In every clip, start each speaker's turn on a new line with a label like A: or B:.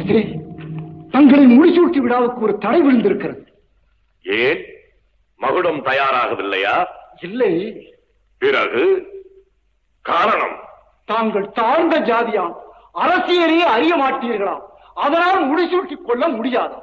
A: மந்திரி தங்களை முடிசூட்டி விழாவுக்கு ஒரு தடை விழுந்திருக்கிறது
B: ஏன் மகுடம் தயாராகவில்லையா
A: இல்லை
B: பிறகு காரணம்
A: தாங்கள் தாழ்ந்த ஜாதியாம் அரசியலே அறிய மாட்டீர்களாம் அதனால் முடிசூட்டிக் கொள்ள முடியாதாம்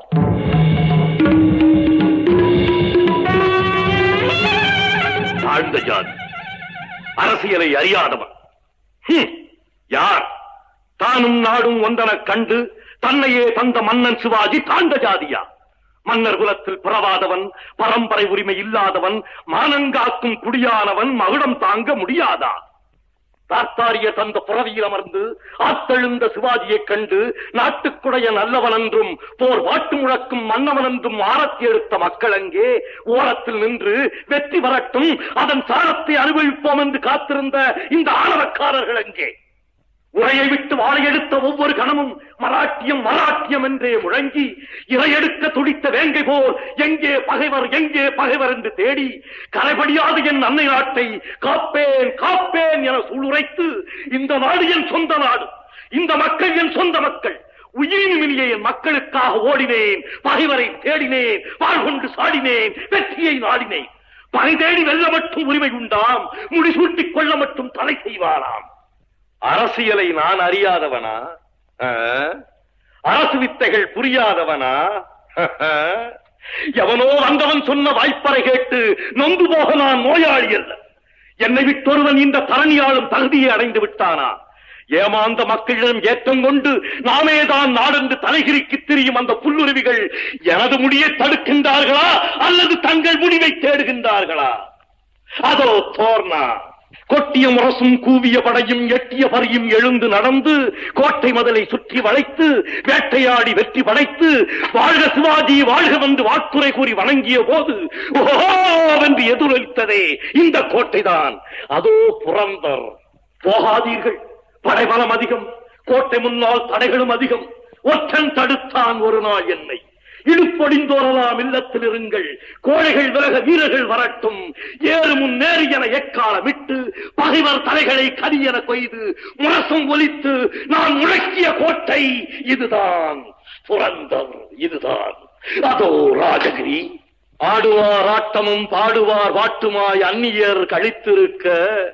B: தாழ்ந்த ஜாதி அரசியலை அறியாதவன் ஹம், யார் தானும் நாடும் ஒன்றனக் கண்டு தன்னையே தந்த மன்னன் சிவாஜி தாழ்ந்த ஜாதியா மன்னர் குலத்தில் பிறவாதவன் பரம்பரை உரிமை இல்லாதவன் மானங்காக்கும் குடியானவன் மகுடம் தாங்க முடியாதா தாத்தாரிய தந்த புறவியில் அமர்ந்து ஆத்தெழுந்த சிவாஜியைக் கண்டு நாட்டுக்குடைய நல்லவன் என்றும் போர் வாட்டு முழக்கும் மன்னவன் என்றும் ஆரத்தி எடுத்த மக்கள் அங்கே ஓரத்தில் நின்று வெற்றி வரட்டும் அதன் சாரத்தை அனுபவிப்போம் என்று காத்திருந்த இந்த ஆணவக்காரர்கள் அங்கே உரையை விட்டு வாழையெடுத்த ஒவ்வொரு கணமும் மராட்டியம் மராட்டியம் என்றே முழங்கி இரையெடுக்க துடித்த வேங்கை போல் எங்கே பகைவர் எங்கே பகைவர் என்று தேடி கரைபடியாது என் அன்னை நாட்டை காப்பேன் காப்பேன் என சூளுரைத்து இந்த நாடு என் சொந்த நாடு இந்த மக்கள் என் சொந்த மக்கள் உயிரின் மினிய என் மக்களுக்காக ஓடினேன் பகைவரை தேடினேன் வாழ்கொண்டு சாடினேன் வெற்றியை நாடினேன் பகை தேடி வெல்ல மட்டும் உரிமை உண்டாம் முடிசூட்டிக் கொள்ள மட்டும் தலை செய்வாராம் அரசியலை நான் அறியாதவனா ஆ? அரசு வித்தைகள் புரியாதவனா எவனோ வந்தவன் சொன்ன வாய்ப்பறை கேட்டு நொந்து போக நான் நோயாளி அல்ல என்னை விட்டொருவன் இந்த தரணியாளும் தகுதியை அடைந்து விட்டானா ஏமாந்த மக்களிடம் ஏற்றம் கொண்டு நாமே தான் நாடென்று தலைகிரிக்கு திரியும் அந்த புல்லுருவிகள் எனது முடியை தடுக்கின்றார்களா அல்லது தங்கள் முடிவை தேடுகின்றார்களா அதோ தோர்னா கொட்டிய முரசும் கூவிய படையும் எட்டிய பரியும் எழுந்து நடந்து கோட்டை மதலை சுற்றி வளைத்து வேட்டையாடி வெற்றி படைத்து வாழ்க சிவாஜி வாழ்க வந்து வாக்குறை கூறி வணங்கிய போது ஓஹோ என்று எதிரொலித்ததே இந்த கோட்டைதான் அதோ புரந்தர் போகாதீர்கள் படைபலம் அதிகம் கோட்டை முன்னால் தடைகளும் அதிகம் ஒற்றன் தடுத்தான் ஒரு நாள் என்னை இழுப்பொடிந்தோரலாம் இல்லத்தில் இருங்கள் கோழைகள் விலக வீரர்கள் வரட்டும் ஏறு முன் நேரு என எக்காலமிட்டு பகைவர் தலைகளை கரியென கொய்து முரசம் ஒலித்து நான் முழக்கிய கோட்டை இதுதான் புரந்தர் இதுதான் அதோ ராஜகிரி ஆடுவார் ஆட்டமும் பாடுவார் வாட்டுமாய் அந்நியர் கழித்திருக்க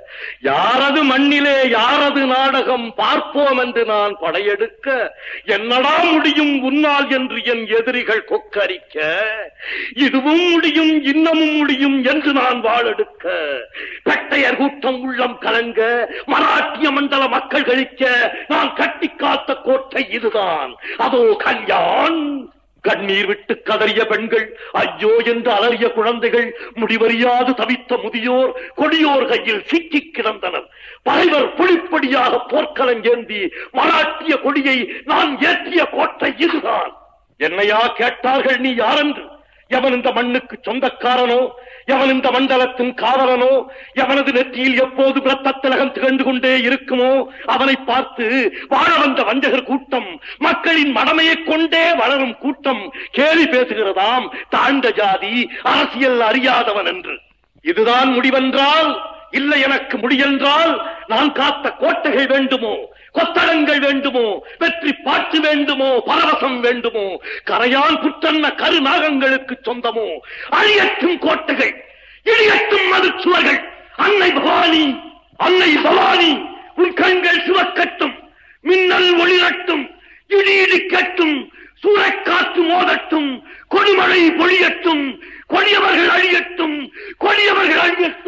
B: யாரது மண்ணிலே யாரது நாடகம் பார்ப்போம் என்று நான் படையெடுக்க என்னடா முடியும் உன்னால் என்று என் எதிரிகள் கொக்கரிக்க இதுவும் முடியும் இன்னமும் முடியும் என்று நான் வாழெடுக்க கட்டையர் கூட்டம் உள்ளம் கலங்க மராட்டிய மண்டல மக்கள் கழிக்க நான் கட்டி காத்த கோட்டை இதுதான் அதோ கல்யாண் கண்ணீர் விட்டு கதறிய பெண்கள் ஐயோ என்று அலறிய குழந்தைகள் முடிவறியாது தவித்த முதியோர் கொடியோர் கையில் சிக்கிக் கிடந்தனர் பகைவர் புலிப்படியாக போர்க்களம் ஏந்தி மராட்டிய கொடியை நான் ஏற்றிய கோட்டை இதுதான் என்னையா கேட்டார்கள் நீ யாரென்று எவன் இந்த மண்ணுக்கு சொந்தக்காரனோ எவன் இந்த மண்டலத்தின் காவலனோ எவனது நெற்றியில் எப்போது இரத்தத்திலகம் திகழ்ந்து கொண்டே இருக்குமோ அவனை பார்த்து வாழ வந்த வஞ்சகர் கூட்டம் மக்களின் மடமையைக் கொண்டே வளரும் கூட்டம் கேலி பேசுகிறதாம் தாழ்ந்த ஜாதி அரசியல் அறியாதவன் என்று இதுதான் முடிவென்றால் இல்லை எனக்கு முடியென்றால் நான் காத்த கோட்டைகள் வேண்டுமோ கொத்தளங்கள் வேண்டுமோ வெற்றி பாட்டு வேண்டுமோ பரவசம் வேண்டுமோ கரையான் புற்றன்ன கருநாகங்களுக்கு சொந்தமோ அழியற்றும் கோட்டைகள் இடியற்றும் மதுச்சுவர்கள் அன்னை பவானி அன்னை பவானி உன் கண்கள் சிவக்கட்டும் மின்னல் ஒளிரட்டும் இடி இடிக்கட்டும் சூறைக்காற்று மோதட்டும் கொடிமழை பொழியட்டும் கொடியவர்கள் அழியட்டும் கொடியவர்கள் அழியட்டும்